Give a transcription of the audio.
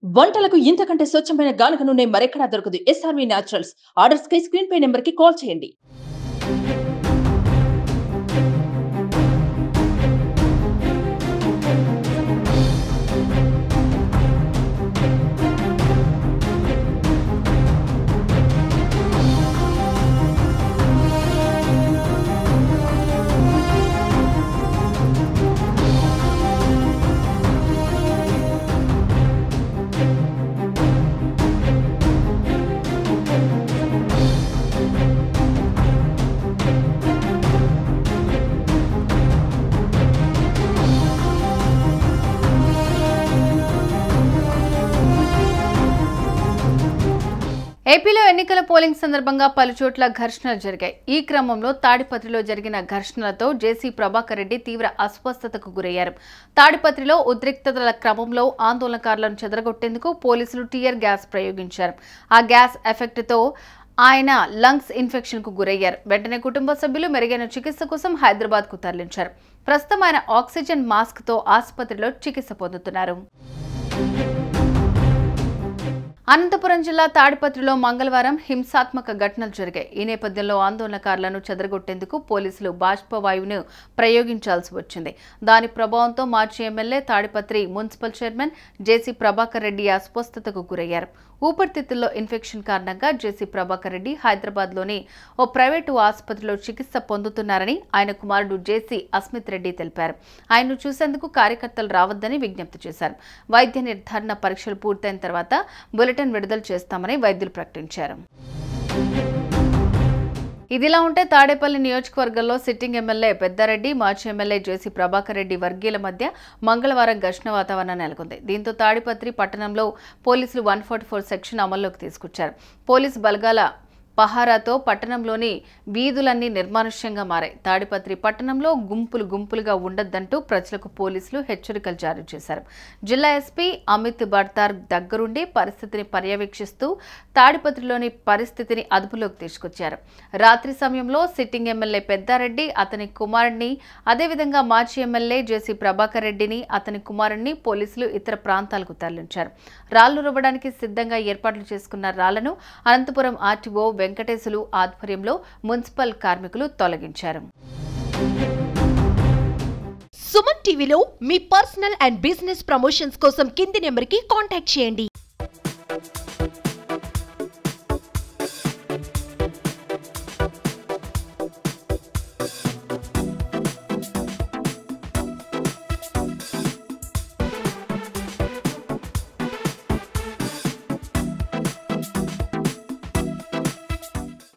వంటలకు ఇంతకంటే స్వచ్ఛమైన గానుగ నూనె మరెక్కడా దొరకదు ఎస్ఆర్వి న్యాచురల్స్ ఆర్డర్స్ కై స్క్రీన్ పై నెంబర్ కి కాల్ చేయండి ఏపీలో ఎన్నికల పోలింగ్ సందర్భంగా పలుచోట్ల ఘర్షణలు జరిగాయి ఈ క్రమంలో తాడిపత్రిలో జరిగిన ఘర్షణలతో జేసీ ప్రభాకర్ రెడ్డి తీవ్ర అస్వస్థతకు గురయ్యారు తాడిపత్రిలో ఉద్రిక్తతల క్రమంలో ఆందోళనకారులను చెదరగొట్టేందుకు పోలీసులు టియర్ గ్యాస్ ప్రయోగించారు ఆ గ్యాస్ ఎఫెక్ట్తో ఆయన లంగ్స్ ఇన్ఫెక్షన్ కు గురయ్యారు వెంటనే కుటుంబ సభ్యులు మెరుగైన చికిత్స కోసం హైదరాబాద్ కు తరలించారు ప్రస్తుతం ఆయన ఆక్సిజన్ మాస్క్ తో ఆసుపత్రిలో చికిత్స పొందుతున్నారు అనంతపురం జిల్లా తాడిపత్రిలో మంగళవారం హింసాత్మక ఘటనలు జరిగాయి ఈ నేపథ్యంలో ఆందోళనకారులను చెదరగొట్టేందుకు పోలీసులు బాష్పవాయువును ప్రయోగించాల్సి వచ్చింది దాని ప్రభావంతో మాజీ MLA Tadipatri municipal chairman JC Prabhakar Reddy అస్వస్థతకు గురయ్యారు ఊపిరితిత్తుల్లో ఇన్ఫెక్షన్ కారణంగా జేసీ ప్రభాకర్ రెడ్డి హైదరాబాద్లోని ఓ ప్రైవేటు ఆసుపత్రిలో చికిత్స పొందుతున్నారని ఆయన కుమారుడు జేసీ అస్మిత్ రెడ్డి తెలిపారు ఆయన్ను చూసేందుకు కార్యకర్తలు రావద్దని విజ్ఞప్తి చేశారు వైద్య నిర్ధారణ పరీక్షలు పూర్తయిన తర్వాత బులెటిన్ విడుదల చేస్తామని వైద్యులు ప్రకటించారు ఇదిలా ఉంటే తాడేపల్లి నియోజకవర్గంలో సిట్టింగ్ ఎమ్మెల్యే పెద్దారెడ్డి మాజీ ఎమ్మెల్యే జేసీ ప్రభాకర్ రెడ్డి వర్గీయుల మధ్య మంగళవారం ఘర్షణ వాతావరణం నెలకొంది దీంతో తాడిపత్రి పట్టణంలో పోలీసులు వన్ సెక్షన్ అమల్లోకి తీసుకొచ్చారు పోలీసు బలగాల పహారాతో పట్టణంలోని వీధులన్నీ నిర్మానుష్యంగా మారాయి తాడిపత్రి పట్టణంలో గుంపులు గుంపులుగా ఉండొద్దంటూ ప్రజలకు పోలీసులు హెచ్చరికలు జారీ చేశారు జిల్లా ఎస్పీ అమిత్ బర్తార్ దగ్గరుండి పరిస్థితిని పర్యవేక్షిస్తూ తాడిపత్రిలోని పరిస్థితిని అదుపులోకి తీసుకొచ్చారు రాత్రి సమయంలో సిట్టింగ్ ఎమ్మెల్యే పెద్దారెడ్డి అతని కుమారుడిని అదేవిధంగా మాజీ ఎమ్మెల్యే జేసీ ప్రభాకర్ రెడ్డిని అతని కుమారుడిని పోలీసులు ఇతర ప్రాంతాలకు తరలించారు రాళ్లు రువ్వడానికి సిద్ధంగా ఏర్పాట్లు చేసుకున్న రాళ్లను అనంతపురం ఆర్టీఓ వెంకటేశులు ఆధ్వర్యంలో మున్సిపల్ కార్మికులు తొలగించారు సుమన్ టీవీలో మీ పర్సనల్ అండ్ బిజినెస్ ప్రమోషన్స్ కోసం కింది నెంబర్కి కాంటాక్ట్ చేయండి